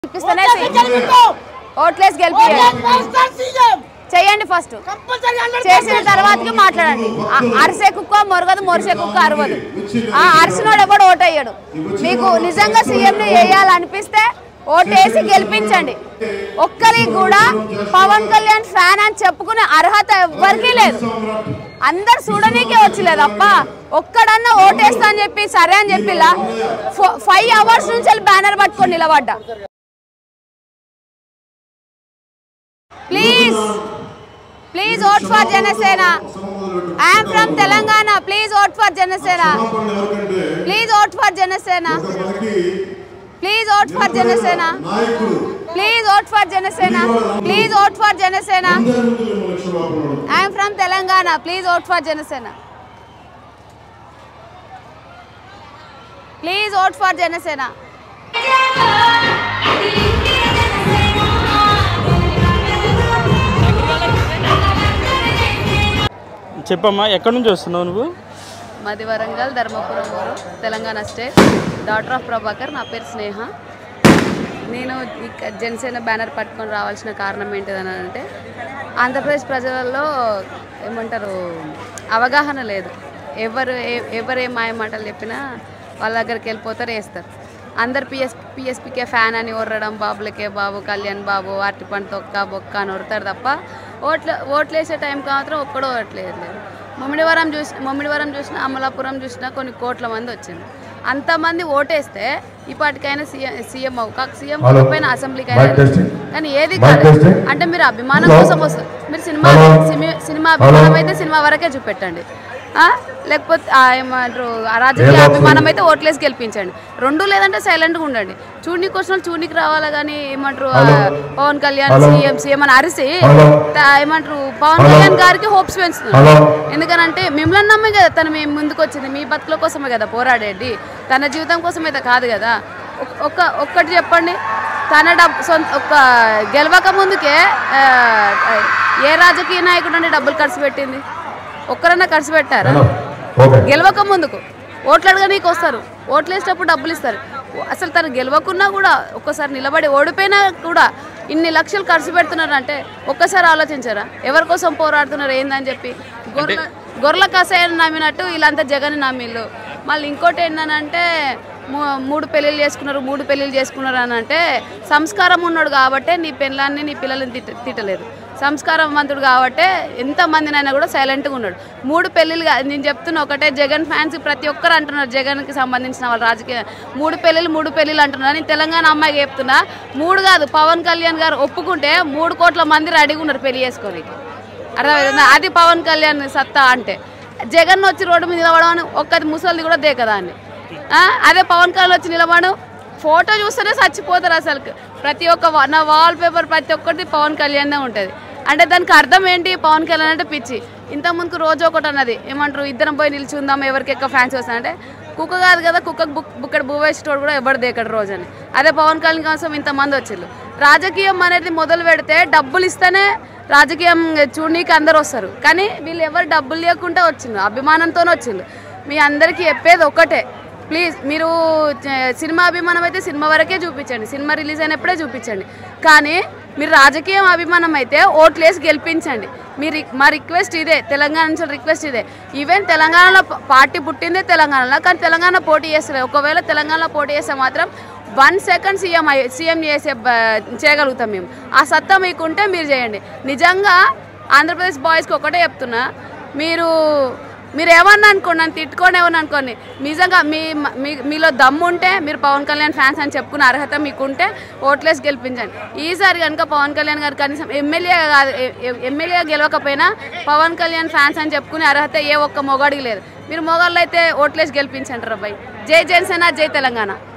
గెలిపిస్తేనే ఓట్లేసి గెలిపి చేయండి ఫస్ట్ చేసిన తర్వాతకి మాట్లాడండి ఆ- అరిసే కుక్క మొరగదు మొరిసే కుక్క అరవదు ఆ అరిసినోడు ఎవడు ఓటు అయ్యాడు మీకు నిజంగా సీఎంని వేయాలనిపిస్తే ఓటేసి గెలిపించండి ఒక్కరికి కూడా పవన్ కళ్యాణ్ ఫ్యాన్ అని చెప్పుకునే అర్హత ఎవ్వరికీ లేదు అందరు చూడనీకే వచ్చలేదు అప్ప ఒక్కడన్నా ఓటేస్తా అని చెప్పి సరే అని చెప్పిలా ఫైవ్ అవర్స్ నుంచి బ్యానర్ పట్టుకొని నిలబడ్డా please please vote for Janasena I'm from Telangana please vote for Janasena please vote for Janasena please vote for Janasena please vote for Janasena please vote for Janasena I'm from Telangana please vote for Janasena please vote for Janasena చెప్పమ్మా ఎక్కడి నుంచి వస్తున్నావు నువ్వు మాది వరంగల్ ధర్మపురం ఊరు Telangana state doctor of Prabhakar నా పేరు స్నేహ నేను ఇక జనసేన బ్యానర్ పట్టుకొని రావాల్సిన కారణం ఏంటిదని అంటే ఆంధ్రప్రదేశ్ ప్రజలలో ఏమంటారు అవగాహన లేదు ఎవరు ఏ- ఎవరు ఏ మాయ మాటలు చెప్పినా వాళ్ళ దగ్గరికి వెళ్ళిపోతారు వేస్తారు అందరు పిఎస్ పిఎస్పీకే ఫ్యాన్ అని ఒర్రడం బాబులకే బాబు కళ్యాణ్ బాబు అరటి పండు తొక్క బొక్క అని ఒరుతారు తప్ప ఓట్లు ఓట్లు వేసే టైంకి మాత్రం ఒక్కడో ఓట్లేదు లేదు ముమ్మిడివరం చూసి ముమ్మిడివరం చూసిన అమలాపురం చూసిన కొన్ని కోట్ల మంది వచ్చింది అంతమంది ఓటేస్తే ఇప్పటికైనా సీఎం సీఎం అవ్వు కాక సీఎం హలో. పైన అసెంబ్లీకి మైక్ టెస్టింగ్. కానీ ఏది మైక్ కాదు టెస్టింగ్. అంటే మీరు అభిమానం హలో. కోసం వస్తారు మీరు సినిమా హలో. సిమి- సినిమా హలో. అభిమానం అయితే సినిమా వరకే చూపెట్టండి ఆ? లేకపోతే ఆ ఏమంటారు ఆ రాజకీయ ఏదో అభిమానం అయితే ఓట్లేసి గెలిపించండి రెండు లేదంటే సైలెంట్గా ఉండండి చూడనీకి వచ్చిన వాళ్ళు చూడనీకి రావాలా కానీ ఏమంటారు ఆ, hello. Pawan Kalyan hello. CM CM అని అరిసి హలో. త- ఏమంటారు పవన్ హలో. కళ్యాణ్ గారికి హోప్స్ పెంచుతున్నారు హలో. ఎందుకనంటే మిమ్మల్ని నమ్మే కదా తను మేము ముందుకు వచ్చింది మీ బతుకుల కోసమే కదా పోరాడేది తన జీవితం కోసం అయితే కాదు కదా ఒక్- ఒక్క ఒక్కటి చెప్పండి తన డబ్బు సొంత ఒక్క గెలవక ముందుకే ఆ, ఏ రాజకీయ నాయకుడు అంటే డబ్బులు ఖర్చు పెట్టింది ఒక్కరన్నా ఖర్చు పెట్టారా మేడం ఓకే గెలవక ముందుకు ఓట్లు అడగా నీకు వస్తారు ఓట్లు వేసేటప్పుడు డబ్బులు ఇస్తారు అసలు తను గెలవకున్నా కూడా ఒక్కసారి నిలబడి ఓడిపోయినా కూడా ఇన్ని లక్షలు ఖర్చు పెడుతున్నారు అంటే ఒక్కసారి ఆలోచించారా ఎవరి కోసం పోరాడుతున్నారు ఏందని చెప్పి గొర్రెల గొర్రెల కషాయాన్ని నమ్మినట్టు వీళ్ళంతా జగన్ నమ్మిళ్ళు మళ్ళీ ఇంకోటి ఏంటంటే మూ- మూడు పెళ్ళిళ్ళు చేసుకున్నారు మూడు పెళ్ళిళ్ళు చేసుకున్నారు అని అంటే సంస్కారం ఉన్నాడు కాబట్టే నీ పిల్లల్ని నీ పిల్లల్ని తిట్ట తిట్టలేదు సంస్కారవంతుడు కాబట్టే ఎంతమందినైనా కూడా సైలెంట్గా ఉన్నాడు మూడు పెళ్ళిళ్ళు కా- నేను చెప్తున్నా ఒకటే జగన్ ఫ్యాన్స్ ప్రతి ఒక్కరు అంటున్నారు జగన్కి సంబంధించిన వాళ్ళ రాజకీయ మూడు పెళ్ళిళ్ళు మూడు పెళ్ళిళ్ళు అంటున్నారు నేను తెలంగాణ అమ్మాయికి చెప్తున్నా మూడు కాదు పవన్ కళ్యాణ్ గారు ఒప్పుకుంటే మూడు కోట్ల మంది రెడీగా ఉన్నారు పెళ్లి చేసుకోనికి అర్థమైందా అది పవన్ కళ్యాణ్ సత్తా అంటే జగన్ వచ్చి రోడ్డు మీద నిలబడమని ఒక్కది ముసలిది కూడా దేకదాన్ని ఆ, అదే పవన్ కళ్యాణ్ వచ్చి నిలబడు ఫోటో చూస్తేనే చచ్చిపోతారు అసలు ప్రతి ఒక్క వా- నా వాల్ పేపర్ ప్రతి ఒక్కటి పవన్ కళ్యాణ్ ఉంటుంది అంటే దానికి అర్థం ఏంటి పవన్ కళ్యాణ్ అంటే పిచ్చి ఇంత ముందుకు రోజు ఒకటి అన్నది ఏమంటారు ఇద్దరం పోయి నిల్చుందాం ఎవరికి ఎక్కువ ఫ్యాన్స్ వస్తాయంటే కుక్క కాదు కదా కుక్కకు బుక్ బుక్కడ భూవేసేటోడు కూడా ఎవరు దేకడు రోజు అని అదే పవన్ కళ్యాణ్ కోసం ఇంతమంది వచ్చిళ్ళు రాజకీయం అనేది మొదలు పెడితే డబ్బులు ఇస్తేనే రాజకీయం చూడనీకి అందరు వస్తారు కానీ వీళ్ళు ఎవరు డబ్బులు లేకుండా వచ్చిండ్రు అభిమానంతోనే వచ్చిండ్రు మీ అందరికీ చెప్పేది ఒకటే ప్లీజ్ మీరు చ- సినిమా అభిమానం అయితే సినిమా వరకే చూపించండి సినిమా రిలీజ్ అయినప్పుడే చూపించండి కానీ మీరు రాజకీయం అభిమానం అయితే ఓట్లేసి గెలిపించండి మీ రి- మా రిక్వెస్ట్ ఇదే తెలంగాణ నుంచి రిక్వెస్ట్ ఇదే ఈవెన్ తెలంగాణలో ప- పార్టీ పుట్టిందే తెలంగాణలో కానీ తెలంగాణ పోటీ చేస్తారు ఒకవేళ తెలంగాణలో పోటీ చేస్తే మాత్రం వన్ సెకండ్ సీఎం అయ్యే సీఎం చేసే బ- చేయగలుగుతాం మేము ఆ సత్తా మీకుంటే మీరు చేయండి నిజంగా ఆంధ్రప్రదేశ్ బాయ్స్కి ఒకటే చెప్తున్నా మీరు మీరు ఏమన్నా అనుకోండి నన్ను తిట్టుకొని ఏమన్నా అనుకోండి నిజంగా మీ మీ- మీలో దమ్ము ఉంటే మీరు పవన్ కళ్యాణ్ ఫ్యాన్స్ అని చెప్పుకునే అర్హత మీకుంటే ఓట్లేసి గెలిపించండి ఈసారి కనుక పవన్ కళ్యాణ్ గారు కనీసం ఎమ్మెల్యే కాదు ఎమ్మెల్యే గెలవకపోయినా పవన్ కళ్యాణ్ ఫ్యాన్స్ అని చెప్పుకునే అర్హత ఏ ఒక్క మొగాడికి లేదు మీరు మొగాళ్ళు అయితే ఓట్లేసి గెలిపించండి రబ్బాయి జై జనసేన జై తెలంగాణ